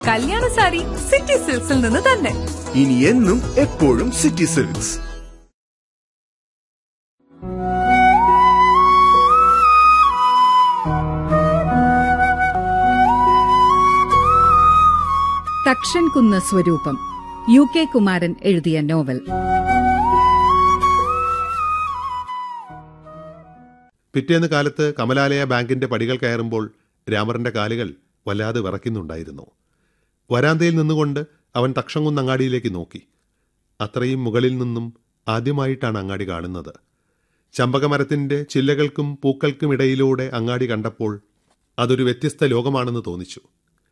കല്യാണ സാരി സിറ്റി സിൽക്സിൽ നിന്ന് തന്നെ ഇനി എന്നും എപ്പോഴും സിറ്റി സിൽക്സ് തക്ഷൻകുന്ന് സ്വരൂപം യു കെ കുമാരൻ എഴുതിയ നോവൽ പിറ്റേന്ന് കാലത്ത് കമലാലയ ബാങ്കിന്റെ പടികൾ കയറുമ്പോൾ രാമറിന്റെ കാലുകൾ വല്ലാതെ വിറയ്ക്കുന്നുണ്ടായിരുന്നു വരാന്തയിൽ നിന്നുകൊണ്ട് അവൻ തക്ഷങ്കുന്ന് അങ്ങാടിയിലേക്ക് നോക്കി അത്രയും മുകളിൽ നിന്നും ആദ്യമായിട്ടാണ് അങ്ങാടി കാണുന്നത് ചമ്പകമരത്തിന്റെ ചില്ലകൾക്കും പൂക്കൾക്കും ഇടയിലൂടെ അങ്ങാടി കണ്ടപ്പോൾ അതൊരു വ്യത്യസ്ത ലോകമാണെന്ന് തോന്നിച്ചു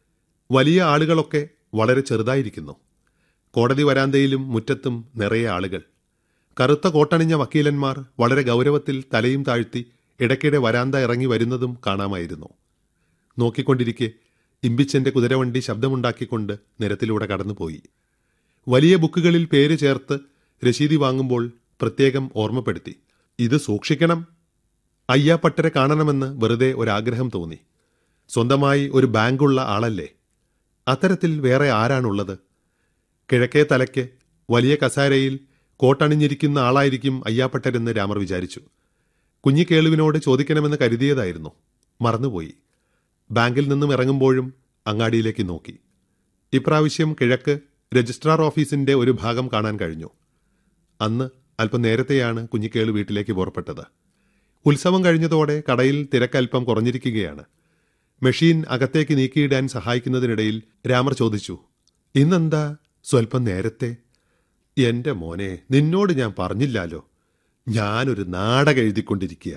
വലിയ ആളുകളൊക്കെ വളരെ ചെറുതായിരിക്കുന്നു കോടതി വരാന്തയിലും മുറ്റത്തും നിറയെ ആളുകൾ കറുത്ത കോട്ടണിഞ്ഞ വക്കീലന്മാർ വളരെ ഗൗരവത്തിൽ തലയും താഴ്ത്തി ഇടയ്ക്കിടെ വരാന്ത ഇറങ്ങി വരുന്നതും കാണാമായിരുന്നു നോക്കിക്കൊണ്ടിരിക്കെ ഇമ്പിച്ചന്റെ കുതിരവണ്ടി ശബ്ദമുണ്ടാക്കിക്കൊണ്ട് നിരത്തിലൂടെ കടന്നുപോയി വലിയ ബുക്കുകളിൽ പേര് ചേർത്ത് രശീതി വാങ്ങുമ്പോൾ പ്രത്യേകം ഓർമ്മപ്പെടുത്തി ഇത് സൂക്ഷിക്കണം അയ്യാപ്പട്ടരെ കാണണമെന്ന് വെറുതെ ഒരാഗ്രഹം തോന്നി സ്വന്തമായി ഒരു ബാങ്കുള്ള ആളല്ലേ അത്തരത്തിൽ വേറെ ആരാണുള്ളത് കിഴക്കേ തലയ്ക്ക് വലിയ കസാരയിൽ കോട്ടണിഞ്ഞിരിക്കുന്ന ആളായിരിക്കും അയ്യാപ്പട്ടരെന്ന് രാമർ വിചാരിച്ചു കുഞ്ഞിക്കേളുവിനോട് ചോദിക്കണമെന്ന് കരുതിയതായിരുന്നു മറന്നുപോയി ബാങ്കിൽ നിന്നും ഇറങ്ങുമ്പോഴും അങ്ങാടിയിലേക്ക് നോക്കി ഇപ്രാവശ്യം കിഴക്ക് രജിസ്ട്രാർ ഓഫീസിന്റെ ഒരു ഭാഗം കാണാൻ കഴിഞ്ഞു അന്ന് അല്പം നേരത്തെയാണ് കുഞ്ഞിക്കേളു വീട്ടിലേക്ക് പുറപ്പെട്ടത് ഉത്സവം കഴിഞ്ഞതോടെ കടയിൽ തിരക്കൽപ്പം കുറഞ്ഞിരിക്കുകയാണ് മെഷീൻ അകത്തേക്ക് നീക്കിയിടാൻ സഹായിക്കുന്നതിനിടയിൽ രാമർ ചോദിച്ചു ഇന്നെന്താ സ്വൽപ്പം നേരത്തെ എന്റെ മോനെ നിന്നോട് ഞാൻ പറഞ്ഞില്ലാലോ ഞാനൊരു നാടകം എഴുതിക്കൊണ്ടിരിക്കുക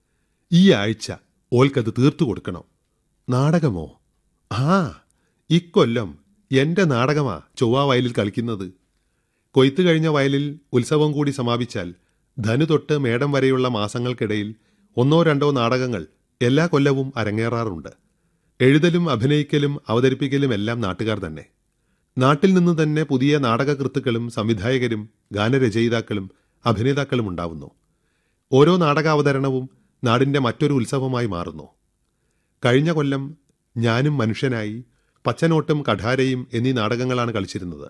ഈ ആഴ്ച ഓൽക്കത് തീർത്തു കൊടുക്കണം നാടകമോ ആ ഇക്കൊല്ലം എന്റെ നാടകമാ ചൊവ്വ വയലിൽ കളിക്കുന്നത് കൊയ്ത്തു കഴിഞ്ഞ വയലിൽ ഉത്സവം കൂടി സമാപിച്ചാൽ ധനു തൊട്ട് മേടം വരെയുള്ള മാസങ്ങൾക്കിടയിൽ ഒന്നോ രണ്ടോ നാടകങ്ങൾ എല്ലാ കൊല്ലവും അരങ്ങേറാറുണ്ട് എഴുതലും അഭിനയിക്കലും അവതരിപ്പിക്കലും എല്ലാം നാട്ടുകാർ തന്നെ നാട്ടിൽ നിന്ന് തന്നെ പുതിയ നാടകകൃത്തുക്കളും സംവിധായകരും ഗാനരചയിതാക്കളും അഭിനേതാക്കളും ഉണ്ടാവുന്നു ഓരോ നാടകാവതരണവും നാടിന്റെ മറ്റൊരു ഉത്സവമായി മാറുന്നു കഴിഞ്ഞ കൊല്ലം ഞാനും മനുഷ്യനായി പച്ചനോട്ടും കഠാരയും എന്നീ നാടകങ്ങളാണ് കളിച്ചിരുന്നത്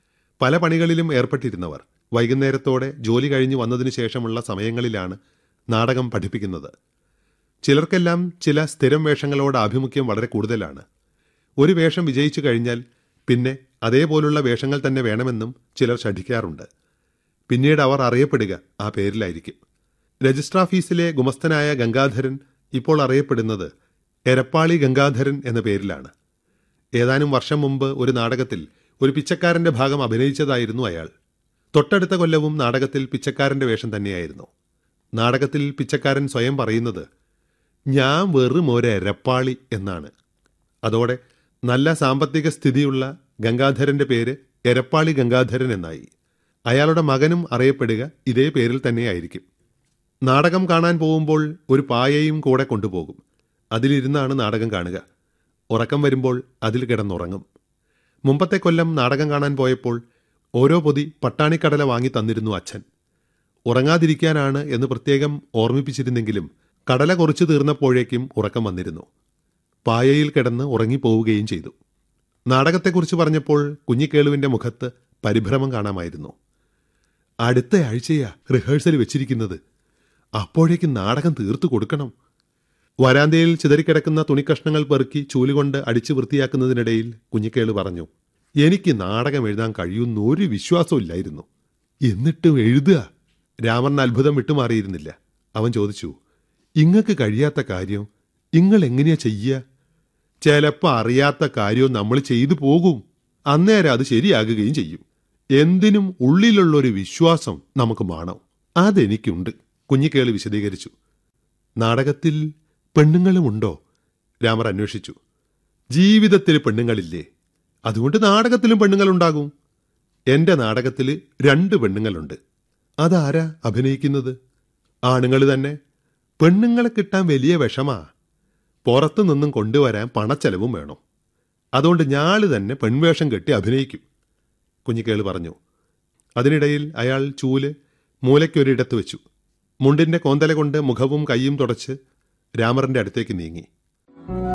പല പണികളിലും ഏർപ്പെട്ടിരുന്നവർ വൈകുന്നേരത്തോടെ ജോലി കഴിഞ്ഞു വന്നതിനു ശേഷമുള്ള സമയങ്ങളിലാണ് നാടകം പഠിപ്പിക്കുന്നത് ചിലർക്കെല്ലാം ചില സ്ഥിരം വേഷങ്ങളോട് ആഭിമുഖ്യം വളരെ കൂടുതലാണ് ഒരു വേഷം വിജയിച്ചു കഴിഞ്ഞാൽ പിന്നെ അതേപോലുള്ള വേഷങ്ങൾ തന്നെ വേണമെന്നും ചിലർ ശഠിക്കാറുണ്ട് പിന്നീട് അവർ അറിയപ്പെടുക ആ പേരിലായിരിക്കും രജിസ്റ്റർ ഓഫീസിലെ ഗുമസ്തനായ ഗംഗാധരൻ ഇപ്പോൾ അറിയപ്പെടുന്നത് എരപ്പാളി ഗംഗാധരൻ എന്ന പേരിലാണ് ഏതാനും വർഷം മുമ്പ് ഒരു നാടകത്തിൽ ഒരു പിച്ചക്കാരന്റെ ഭാഗം അഭിനയിച്ചതായിരുന്നു അയാൾ തൊട്ടടുത്ത കൊല്ലവും നാടകത്തിൽ പിച്ചക്കാരന്റെ വേഷം തന്നെയായിരുന്നു നാടകത്തിൽ പിച്ചക്കാരൻ സ്വയം പറയുന്നത് ഞാൻ വെറും ഒരു എരപ്പാളി എന്നാണ് അതോടെ നല്ല സാമ്പത്തിക സ്ഥിതിയുള്ള ഗംഗാധരന്റെ പേര് എരപ്പാളി ഗംഗാധരൻ എന്നായി അയാളുടെ മകനും അറിയപ്പെടുക ഇതേ പേരിൽ തന്നെയായിരിക്കും നാടകം കാണാൻ പോകുമ്പോൾ ഒരു പായയും കൂടെ കൊണ്ടുപോകും അതിലിരുന്നാണ് നാടകം കാണുക ഉറക്കം വരുമ്പോൾ അതിൽ കിടന്നുറങ്ങും മുമ്പത്തെ കൊല്ലം നാടകം കാണാൻ പോയപ്പോൾ ഓരോ പൊതി പട്ടാണിക്കടല വാങ്ങി തന്നിരുന്നു അച്ഛൻ ഉറങ്ങാതിരിക്കാനാണ് എന്ന് പ്രത്യേകം ഓർമ്മിപ്പിച്ചിരുന്നെങ്കിലും കടല കുറച്ചു തീർന്നപ്പോഴേക്കും ഉറക്കം വന്നിരുന്നു പായയിൽ കിടന്ന് ഉറങ്ങിപ്പോവുകയും ചെയ്തു നാടകത്തെക്കുറിച്ച് പറഞ്ഞപ്പോൾ കുഞ്ഞിക്കേളുവിന്റെ മുഖത്ത് പരിഭ്രമം കാണാമായിരുന്നു അടുത്ത ആഴ്ചയാ റിഹേഴ്സൽ വെച്ചിരിക്കുന്നത് അപ്പോഴേക്കും നാടകം തീർത്തു കൊടുക്കണം വരാന്തയിൽ ചിതറിക്കിടക്കുന്ന തുണിക്കഷ്ണങ്ങൾ പെറുക്കി ചൂലുകൊണ്ട് അടിച്ചു വൃത്തിയാക്കുന്നതിനിടയിൽ കുഞ്ഞിക്കേള് പറഞ്ഞു എനിക്ക് നാടകം എഴുതാൻ കഴിയുന്ന ഒരു വിശ്വാസമില്ലായിരുന്നു എന്നിട്ടും എഴുതുക രാമൻ അത്ഭുതം വിട്ടുമാറിയിരുന്നില്ല അവൻ ചോദിച്ചു ഇങ്ങക്ക് കഴിയാത്ത കാര്യം ഇങ്ങൾ എങ്ങനെയാ ചെയ്യുക ചിലപ്പോ അറിയാത്ത കാര്യവും നമ്മൾ ചെയ്തു പോകും അന്നേരം അത് ശരിയാകുകയും ചെയ്യും എന്തിനും ഉള്ളിലുള്ളൊരു വിശ്വാസം നമുക്ക് വേണം അതെനിക്കുണ്ട് കുഞ്ഞിക്കേളി വിശദീകരിച്ചു നാടകത്തിൽ പെണ്ണുങ്ങളുമുണ്ടോ രാമർ അന്വേഷിച്ചു ജീവിതത്തിൽ പെണ്ണുങ്ങളില്ലേ അതുകൊണ്ട് നാടകത്തിലും പെണ്ണുങ്ങളുണ്ടാകും എന്റെ നാടകത്തിൽ രണ്ട് പെണ്ണുങ്ങളുണ്ട് അതാരാ അഭിനയിക്കുന്നത് ആണുങ്ങൾ തന്നെ പെണ്ണുങ്ങളെ കിട്ടാൻ വലിയ വിഷമാ പുറത്തു നിന്നും കൊണ്ടുവരാൻ പണച്ചെലവും വേണം അതുകൊണ്ട് ഞാള് തന്നെ പെൺവേഷം കെട്ടി അഭിനയിക്കും കുഞ്ഞിക്കേള് പറഞ്ഞു അതിനിടയിൽ അയാൾ ചൂല് മൂലയ്ക്കൊരിടത്ത് വെച്ചു മുണ്ടിന്റെ കോന്തല കൊണ്ട് മുഖവും കൈയും തുടച്ച് രാമറിന്റെ അടുത്തേക്ക് നീങ്ങി